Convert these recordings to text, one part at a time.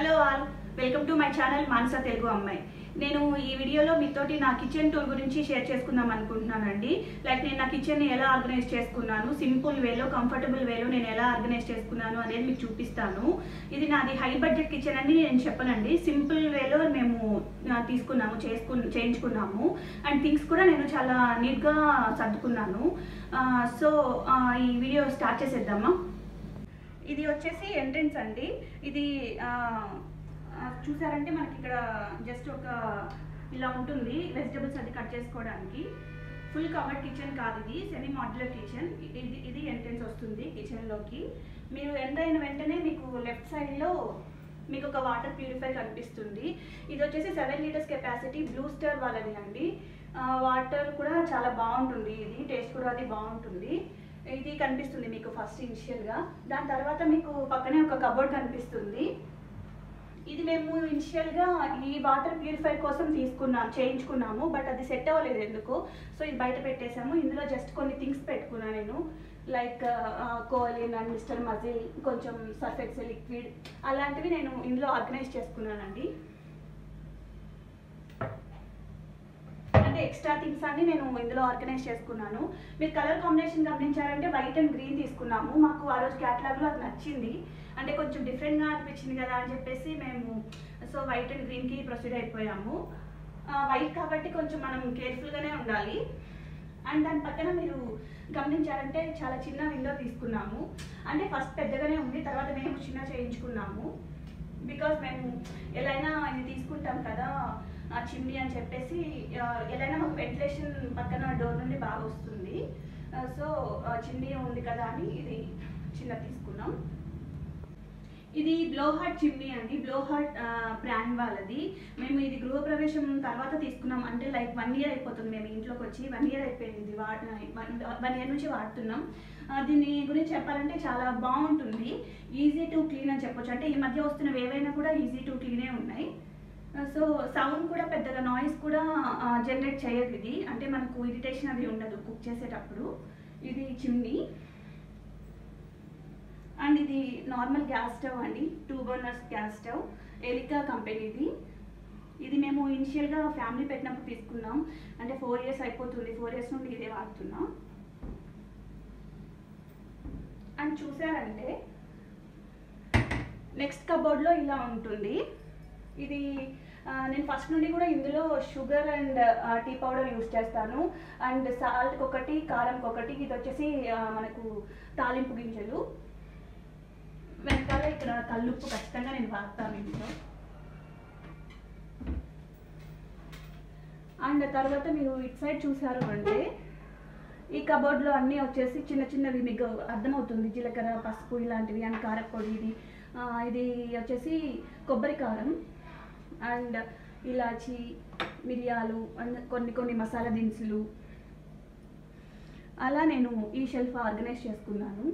hello all welcome to my channel Manasa Telugu అమ్మాయి నేను ఈ వీడియోలో మీతోటి నా కిచెన్ టూర్ గురించి షేర్ చేసుకుందాం అనుకుంటున్నానండి లైక్ నేను నా కిచెన్ని ఎలా ఆర్గనైజ్ చేసుకున్నాను సింపుల్ వేలో కంఫర్టబుల్ వేలో నేను ఎలా ఆర్గనైజ్ చేసుకున్నాను అనేది మీకు చూపిస్తాను ఇది నాది హై బడ్జెట్ కిచెన్ అని నేను చెప్పనండి సింపుల్ వేలో మేము ఆ, తీసుకున్నాము చేసుకు చేయించుకున్నాము అండ్ థింగ్స్ కూడా నేను చాలా నీట్గా సర్దుకున్నాను సో ఈ వీడియో స్టార్ట్ చేసేద్దామా ఇది వచ్చేసి ఎంట్రన్స్ అండి ఇది ఆ, ఆ, చూసారంటే మనకి ఇక్కడ జస్ట్ ఒక ఇలా ఉంటుంది వెజిటబుల్స్ అది కట్ చేసుకోవడానికి ఫుల్ కవర్డ్ కిచెన్ కాదు ఇది సెమీ మాడ్యులర్ కిచెన్ ఇది ఇది ఎంట్రన్స్ వస్తుంది కిచెన్లోకి మీరు ఎంటర్ అయిన వెంటనే మీకు లెఫ్ట్ సైడ్లో మీకు ఒక వాటర్ ప్యూరిఫై కనిపిస్తుంది ఇది వచ్చేసి seven litres capacity blue star వాళ్ళది అండి వాటర్ కూడా చాలా బాగుంటుంది ఇది టేస్ట్ కూడా అది బాగుంటుంది ఇది కనిపిస్తుంది మీకు ఫస్ట్ ఇనిషియల్గా దాని తర్వాత మీకు పక్కనే ఒక కబోర్డ్ కనిపిస్తుంది ఇది మేము ఇనిషియల్గా ఈ వాటర్ ప్యూరిఫై కోసం తీసుకున్నాం చేయించుకున్నాము బట్ అది సెట్ అవ్వలేదు ఎందుకు సో ఇది బయట పెట్టేశాము ఇందులో జస్ట్ కొన్ని థింగ్స్ పెట్టుకున్నాను నేను like Colin and Mister Muscle కొంచెం సర్ఫెక్స్ లిక్విడ్ అలాంటివి నేను ఇందులో ఆర్గనైజ్ చేసుకున్నానండి అంటే ఎక్స్ట్రా థింగ్స్ అన్ని నేను ఇందులో ఆర్గనైజ్ చేసుకున్నాను మీరు కలర్ కాంబినేషన్ గమనించారంటే వైట్ అండ్ గ్రీన్ తీసుకున్నాము మాకు ఆ రోజు క్యాటలాగ్లో అది నచ్చింది అంటే కొంచెం డిఫరెంట్గా అనిపించింది కదా అని చెప్పేసి మేము సో వైట్ అండ్ గ్రీన్కి ప్రొసీడ్ అయిపోయాము వైట్ కాబట్టి కొంచెం మనం కేర్ఫుల్గానే ఉండాలి అండ్ దాని పక్కన మీరు గమనించారంటే చాలా చిన్న విండో తీసుకున్నాము అంటే ఫస్ట్ పెద్దగానే ఉంది తర్వాత మేము చిన్న చేయించుకున్నాము బికాస్ మేము ఎలాగైనా ఇది తీసుకుంటాం కదా ఆ చిమ్నీ అని చెప్పేసి ఆ, ఎలాగైనా మాకు వెంటిలేషన్ పక్కన డోర్ నుండి బాగా వస్తుంది సో చిమ్నీ ఉంది కదా అని ఇది చిన్న తీసుకున్నాం ఇది బ్లో హార్ట్ చిమ్నీ అండి బ్లో హార్ట్ బ్రాండ్ వాళ్ళది మేము ఇది గృహప్రవేశం తర్వాత తీసుకున్నాం అంటే లైక్ వన్ ఇయర్ అయిపోతుంది మేము ఇంట్లోకి వచ్చి వన్ ఇయర్ అయిపోయింది ఇది వాడ వన్ ఇయర్ నుంచి వాడుతున్నాం ఆ, దీని గురించి చెప్పాలంటే చాలా బాగుంటుంది ఈజీ టు క్లీన్ అని చెప్పొచ్చు అంటే ఈ మధ్య వస్తున్నవి ఏవైనా కూడా ఈజీ టు క్లీనే ఉన్నాయి సో సౌండ్ కూడా పెద్దగా నాయిస్ కూడా జనరేట్ చేయదు ఇది అంటే మనకు ఇరిటేషన్ అది ఉండదు కుక్ చేసేటప్పుడు ఇది చిమ్నీ అండ్ ఇది నార్మల్ గ్యాస్ స్టవ్ అండి two burners gas stove Elica కంపెనీది ఇది మేము ఇనిషియల్గా ఫ్యామిలీ పెట్టినప్పుడు తీసుకున్నాం అంటే ఫోర్ ఇయర్స్ అయిపోతుంది ఫోర్ ఇయర్స్ నుండి ఇదే వాడుతున్నాం అండ్ చూసారంటే నెక్స్ట్ కబోర్డ్లో ఇలా ఉంటుంది ఇది ఆ, నేను ఫస్ట్ నుండి కూడా ఇందులో sugar and tea powder use చేస్తాను అండ్ సాల్ట్కి ఒకటి కారంకి ఒకటి ఇది వచ్చేసి ఆ, మనకు తాలింపు గింజలు వెనకాల ఇక్కడ కల్లుప్పు ఖచ్చితంగా నేను వాడతాను ఇందులో అండ్ తర్వాత మీరు ఇటు సైడ్ చూసారు అంటే ఈ కబోర్డ్లో అన్నీ వచ్చేసి చిన్న చిన్నవి మీకు అర్థమవుతుంది జీలకర్ర పసుపు ఇలాంటివి అండ్ కారపొడి ఇది ఆ, ఇది వచ్చేసి కొబ్బరి కారం అండ్ ఇలాచి మిరియాలు అండ్ కొన్ని కొన్ని మసాలా దినుసులు అలా నేను ఈ షెల్ఫ్ ఆర్గనైజ్ చేసుకున్నాను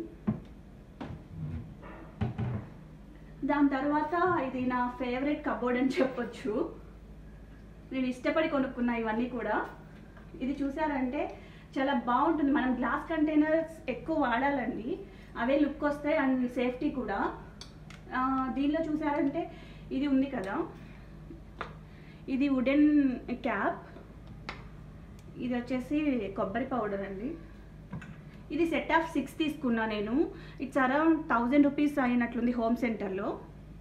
దాని తర్వాత ఇది నా ఫేవరెట్ కబోర్డ్ అని చెప్పొచ్చు నేను ఇష్టపడి కొనుక్కున్నా ఇవన్నీ కూడా ఇది చూసారంటే చాలా బాగుంటుంది మనం గ్లాస్ కంటైనర్స్ ఎక్కువ వాడాలండి అవే లుక్ వస్తాయి అండ్ సేఫ్టీ కూడా ఆ, దీనిలో చూసారంటే ఇది ఉంది కదా ఇది వుడెన్ క్యాప్ ఇది వచ్చేసి కొబ్బరి పౌడర్ అండి ఇది సెట్ ఆఫ్ సిక్స్ తీసుకున్నా నేను ఇట్స్ అరౌండ్ థౌజండ్ రూపీస్ అయినట్లుంది హోమ్ సెంటర్లో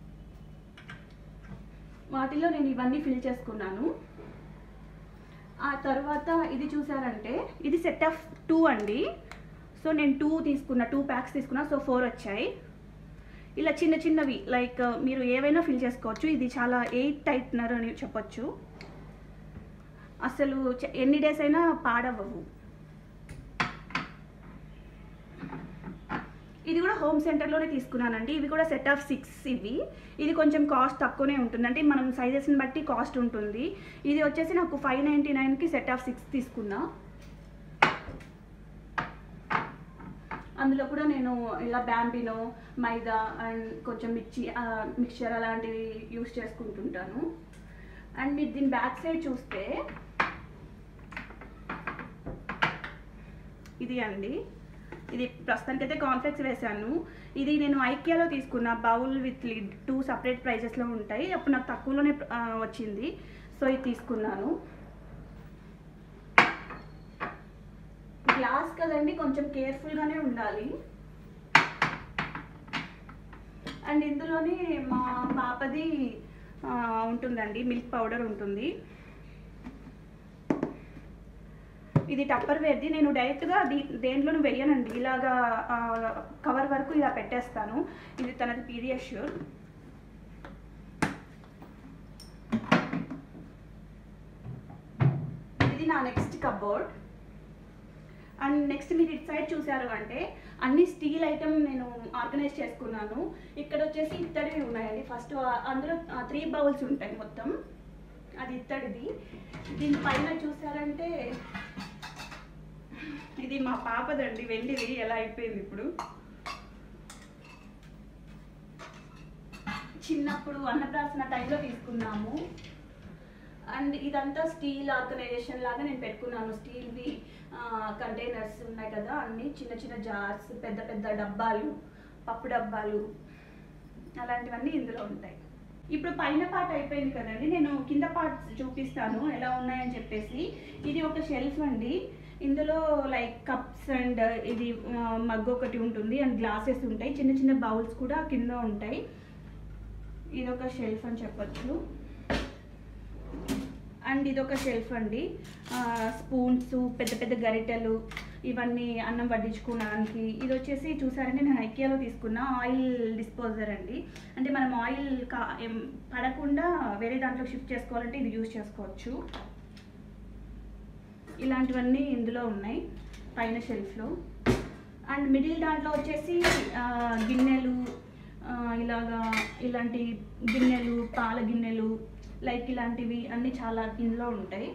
వాటిలో నేను ఇవన్నీ ఫిల్ చేసుకున్నాను ఆ తర్వాత ఇది చూసారంటే ఇది సెట్ ఆఫ్ టూ అండి సో నేను టూ తీసుకున్నా టూ ప్యాక్స్ తీసుకున్నా సో ఫోర్ వచ్చాయి ఇలా చిన్న చిన్నవి లైక్ మీరు ఏవైనా ఫిల్ చేసుకోవచ్చు ఇది చాలా ఎయిట్ టైట్నర్ అని చెప్పొచ్చు అసలు చ- ఎన్ని డేస్ అయినా పాడవవు ఇది కూడా హోమ్ సెంటర్లోనే తీసుకున్నానండి ఇవి కూడా సెట్ ఆఫ్ సిక్స్ ఇవి ఇది కొంచెం కాస్ట్ తక్కువనే ఉంటుంది అంటే మనం సైజెస్ని బట్టి కాస్ట్ ఉంటుంది ఇది వచ్చేసి నాకు ఫైవ్ నైంటీ నైన్కి సెట్ ఆఫ్ సిక్స్ తీసుకున్నా అందులో కూడా నేను ఇలా బ్యాంబినో మైదా అండ్ కొంచెం మిర్చి మిక్చర్ అలాంటివి యూస్ చేసుకుంటుంటాను అండ్ మీరు దీని బ్యాక్ సైడ్ చూస్తే ఇది అండి ఇది ప్రస్తుతానికి అయితే కాన్ఫ్లెక్స్ వేశాను ఇది నేను ఐకియాలో తీసుకున్న bowl with lid two separate ప్రైజెస్లో ఉంటాయి అప్పుడు నాకు తక్కువలోనే ఆ, వచ్చింది సో ఇది తీసుకున్నాను గ్లాస్ కదండి కొంచెం కేర్ఫుల్గానే ఉండాలి అండ్ ఇందులోనే మా పాపది ఆ, ఉంటుందండి మిల్క్ పౌడర్ ఉంటుంది ఇది టప్పర్ వేర్ది నేను డైరెక్ట్గా దీ దేంట్లోనూ వేయనండి ఇలాగా ఆ, కవర్ వరకు ఇలా పెట్టేస్తాను ఇది తనది పీడియాష్యూర్ ఇది నా నెక్స్ట్ కబోర్డ్ అండ్ నెక్స్ట్ మీరు ఇటు సైడ్ చూసారు అంటే అన్ని స్టీల్ ఐటమ్ నేను ఆర్గనైజ్ చేసుకున్నాను ఇక్కడ వచ్చేసి ఇత్తడివి ఉన్నాయండి ఫస్ట్ అందులో త్రీ బౌల్స్ ఉంటాయి మొత్తం అది ఇత్తడిది దీనిపైన చూసారంటే ఇది మా పాపదండి వెండిది ఎలా అయిపోయింది ఇప్పుడు చిన్నప్పుడు అన్నప్రాసన టైంలో తీసుకున్నాము అండ్ ఇదంతా స్టీల్ ఆర్గనైజేషన్ లాగా నేను పెట్టుకున్నాను స్టీల్వి కంటైనర్స్ ఉన్నాయి కదా అన్ని చిన్న చిన్న జార్స్ పెద్ద పెద్ద డబ్బాలు పప్పు డబ్బాలు అలాంటివన్నీ ఇందులో ఉంటాయి ఇప్పుడు పైన పార్ట్ అయిపోయింది కదండి నేను కింద పార్ట్స్ చూపిస్తాను ఎలా ఉన్నాయని చెప్పేసి ఇది ఒక షెల్ఫ్ అండి ఇందులో లైక్ కప్స్ అండ్ ఇది మగ్ ఒకటి ఉంటుంది అండ్ గ్లాసెస్ ఉంటాయి చిన్న చిన్న బౌల్స్ కూడా కింద ఉంటాయి ఇది ఒక షెల్ఫ్ అని చెప్పొచ్చు అండ్ ఇది ఒక షెల్ఫ్ అండి స్పూన్స్ పెద్ద పెద్ద గరిటెలు ఇవన్నీ అన్నం వడ్డించుకోవడానికి ఇది వచ్చేసి చూసారంటే నేను ఐకియాలో తీసుకున్న ఆయిల్ డిస్పోజర్ అండి అంటే మనం ఆయిల్ కా ఏం పడకుండా వేరే దాంట్లో షిఫ్ట్ చేసుకోవాలంటే ఇది యూజ్ చేసుకోవచ్చు ఇలాంటివన్నీ ఇందులో ఉన్నాయి పైన షెల్ఫ్లో అండ్ మిడిల్ దాంట్లో వచ్చేసి ఆ, గిన్నెలు ఆ, ఇలాగా ఇలాంటి గిన్నెలు పాల గిన్నెలు లైక్ ఇలాంటివి అన్నీ చాలా ఇందులో ఉంటాయి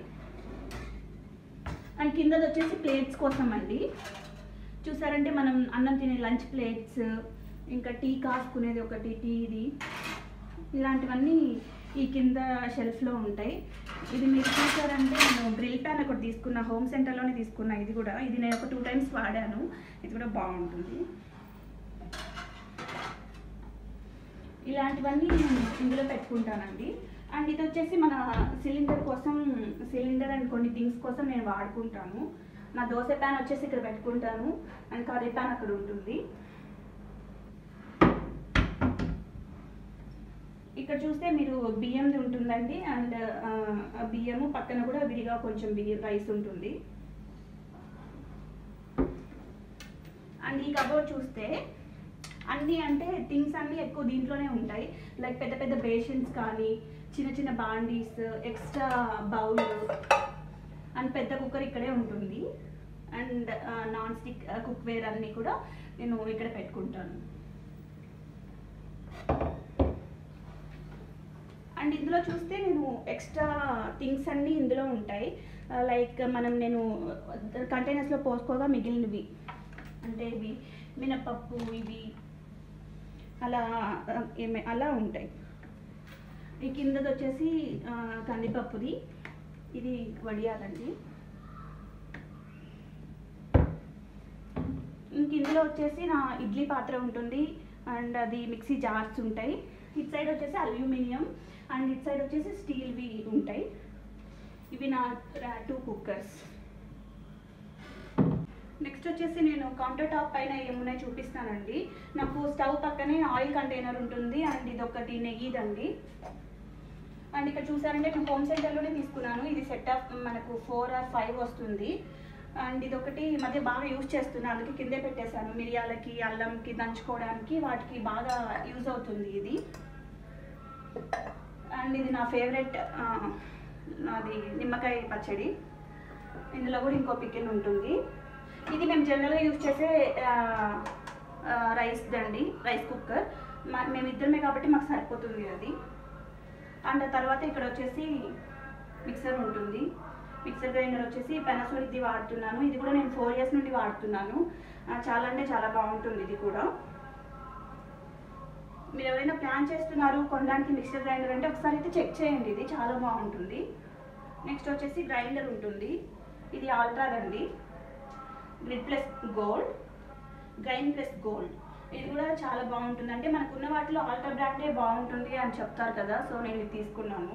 అండ్ కిందది వచ్చేసి ప్లేట్స్ కోసం అండి చూసారంటే మనం అన్నం తినే లంచ్ ప్లేట్స్ ఇంకా టీ కాసుకునేది ఒకటి టీది ఇలాంటివన్నీ ఈ కింద షెల్ఫ్లో ఉంటాయి ఇది మీరు చూసారంటే నేను గ్రిల్ ప్యాన్ ఒకటి తీసుకున్న హోమ్ సెంటర్లోనే తీసుకున్నా ఇది కూడా ఇది నేను ఒక టూ టైమ్స్ వాడాను ఇది కూడా బాగుంటుంది ఇలాంటివన్నీ నేను ఇందులో పెట్టుకుంటానండి అండ్ ఇది వచ్చేసి మన సిలిండర్ కోసం సిలిండర్ అండ్ కొన్ని థింగ్స్ కోసం నేను వాడుకుంటాను నా దోశ ప్యాన్ వచ్చేసి ఇక్కడ పెట్టుకుంటాను అండ్ కర్రీ ప్యాన్ అక్కడ ఉంటుంది ఇక్కడ చూస్తే మీరు బియ్యంది ఉంటుందండి అండ్ ఆ బియ్యము పక్కన కూడా విడిగా కొంచెం బియ్యం రైస్ ఉంటుంది అండ్ ఈ కబోర్డ్ చూస్తే అన్నీ అంటే థింగ్స్ అన్నీ ఎక్కువ దీంట్లోనే ఉంటాయి లైక్ పెద్ద పెద్ద బేషన్స్ కానీ చిన్న చిన్న బాండీస్ ఎక్స్ట్రా బౌల్ అండ్ పెద్ద కుక్కర్ ఇక్కడే ఉంటుంది అండ్ నాన్ స్టిక్ కుక్వేర్ అన్నీ కూడా నేను ఇక్కడ పెట్టుకుంటాను అండ్ ఇందులో చూస్తే నేను ఎక్స్ట్రా థింగ్స్ అన్నీ ఇందులో ఉంటాయి లైక్ మనం నేను కంటైనర్స్లో పోసుకోగా మిగిలినవి అంటే ఇవి మినపప్పు ఇవి అలా ఆ, ఏమే అలా ఉంటాయి ఈ కిందది వచ్చేసి ఆ, కందిపప్పుది ఇది వడియాలండి ఇంక ఇందులో వచ్చేసి నా ఇడ్లీ పాత్ర ఉంటుంది అండ్ అది మిక్సీ జార్స్ ఉంటాయి ఇటు సైడ్ వచ్చేసి అల్యూమినియం అండ్ ఇటు సైడ్ వచ్చేసి స్టీల్వి ఉంటాయి ఇవి నా టూ కుక్కర్స్ నెక్స్ట్ వచ్చేసి నేను కౌంటర్ టాప్ పైన ఏమున్నాయి చూపిస్తానండి నాకు స్టవ్ పక్కనే ఆయిల్ కంటైనర్ ఉంటుంది అండ్ ఇది ఒకటి నెయ్యిదండి అండ్ ఇక్కడ చూసారంటే నేను హోమ్ సెంటర్లోనే తీసుకున్నాను ఇది సెట్ ఆఫ్ మనకు ఫోర్ ఆర్ ఫైవ్ వస్తుంది అండ్ ఇది ఒకటి ఈ మధ్య బాగా యూజ్ చేస్తున్నాను అందుకే కిందే పెట్టేశాను మిరియాలకి అల్లంకి దంచుకోవడానికి వాటికి బాగా యూజ్ అవుతుంది ఇది అండ్ ఇది నా ఫేవరెట్ నాది నిమ్మకాయ పచ్చడి ఇందులో కూడా ఇంకో పికిల్ ఉంటుంది ఇది మేము జనరల్గా యూజ్ చేసే రైస్ దండి రైస్ కుక్కర్ మేము ఇద్దరమే కాబట్టి మాకు సరిపోతుంది అది అండ్ తర్వాత ఇక్కడ వచ్చేసి మిక్సర్ ఉంటుంది మిక్సర్ గ్రైండర్ వచ్చేసి పెనసోడిది వాడుతున్నాను ఇది కూడా నేను ఫోర్ ఇయర్స్ నుండి వాడుతున్నాను ఆ, చాలా అంటే చాలా బాగుంటుంది ఇది కూడా మీరు ఎవరైనా ప్లాన్ చేస్తున్నారు కొనడానికి మిక్సర్ గ్రైండర్ అంటే ఒకసారి అయితే చెక్ చేయండి ఇది చాలా బాగుంటుంది నెక్స్ట్ వచ్చేసి గ్రైండర్ ఉంటుంది ఇది ఆల్ట్రాదండి grind plus gold grind plus gold ఇది కూడా చాలా బాగుంటుంది అంటే మనకు ఉన్న వాటిలో ఆల్టా బ్రాండే బాగుంటుంది అని చెప్తారు కదా సో నేను ఇది తీసుకున్నాను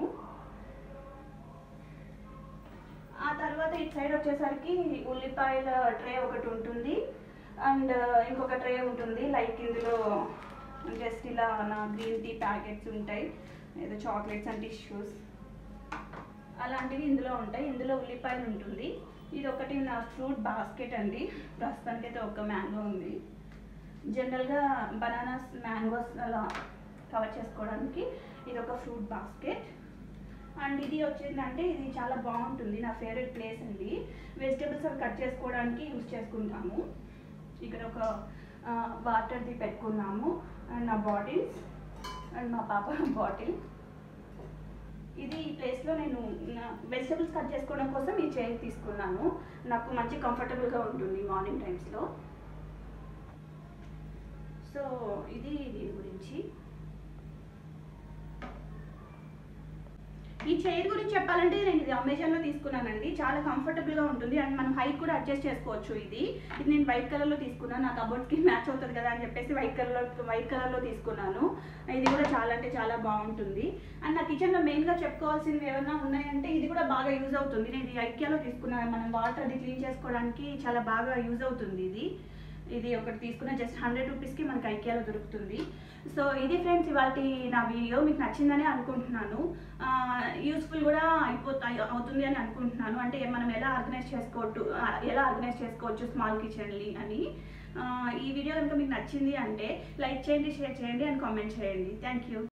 ఆ తర్వాత ఇటు సైడ్ వచ్చేసరికి ఉల్లిపాయల ట్రే ఒకటి ఉంటుంది అండ్ ఇంకొక ట్రే ఉంటుంది లైక్ ఇందులో జస్ట్ ఇలా నా గ్రీన్ టీ ప్యాకెట్స్ ఉంటాయి ఏదో చాక్లెట్స్ అండ్ టిష్యూస్ అలాంటివి ఇందులో ఉంటాయి ఇందులో ఉల్లిపాయలు ఉంటుంది ఇది ఒకటి నా ఫ్రూట్ బాస్కెట్ అండి ప్రస్తుతానికి అయితే ఒక మ్యాంగో ఉంది జనరల్గా బనానాస్ మ్యాంగోస్ అలా కవర్ చేసుకోవడానికి ఇది ఒక ఫ్రూట్ బాస్కెట్ అండ్ ఇది వచ్చిందంటే ఇది చాలా బాగుంటుంది నా ఫేవరెట్ ప్లేస్ అండి వెజిటేబుల్స్ అవి కట్ చేసుకోవడానికి యూజ్ చేసుకుంటాము ఇక్కడ ఒక వాటర్ది పెట్టుకున్నాము అండ్ నా బాటిల్స్ అండ్ మా పాప బాటిల్ ఇది ఈ ప్లేస్లో నేను వెజిటేబుల్స్ కట్ చేసుకోవడం కోసం ఈ చైర్ తీసుకున్నాను నాకు మంచి కంఫర్టబుల్గా ఉంటుంది మార్నింగ్ టైమ్స్లో సో ఇది దీని గురించి ఈ చైర్ గురించి చెప్పాలంటే నేను ఇది అమెజాన్లో తీసుకున్నానండి చాలా కంఫర్టబుల్గా ఉంటుంది అండ్ మనం హైట్ కూడా అడ్జస్ట్ చేసుకోవచ్చు ఇది ఇది నేను వైట్ కలర్లో తీసుకున్నాను నాకు కబోర్డ్కి మ్యాచ్ అవుతుంది కదా అని చెప్పేసి వైట్ కలర్లో వైట్ కలర్లో తీసుకున్నాను ఇది కూడా చాలా అంటే చాలా బాగుంటుంది అండ్ నా కిచెన్లో మెయిన్గా చెప్పుకోవాల్సినవి ఏమైనా ఉన్నాయంటే ఇది కూడా బాగా యూజ్ అవుతుంది నేను ఇది ఐక్యాలో తీసుకున్నాను మనం వాటర్ అది క్లీన్ చేసుకోవడానికి చాలా బాగా యూజ్ అవుతుంది ఇది ఇది ఒకటి తీసుకున్న జస్ట్ హండ్రెడ్ రూపీస్కి మనకి ఐకియాలో దొరుకుతుంది సో ఇది ఫ్రెండ్స్ ఇవాళ నా వీడియో మీకు నచ్చిందని అనుకుంటున్నాను యూస్ఫుల్ కూడా అయిపోతాయి అవుతుంది అని అనుకుంటున్నాను అంటే మనం ఎలా ఆర్గనైజ్ చేసుకోవచ్చు ఎలా ఆర్గనైజ్ చేసుకోవచ్చు స్మాల్ కిచెన్లీ అని ఆ, ఈ వీడియో కనుక మీకు నచ్చింది అంటే లైక్ చేయండి షేర్ చేయండి అండ్ కామెంట్ చేయండి థ్యాంక్ యూ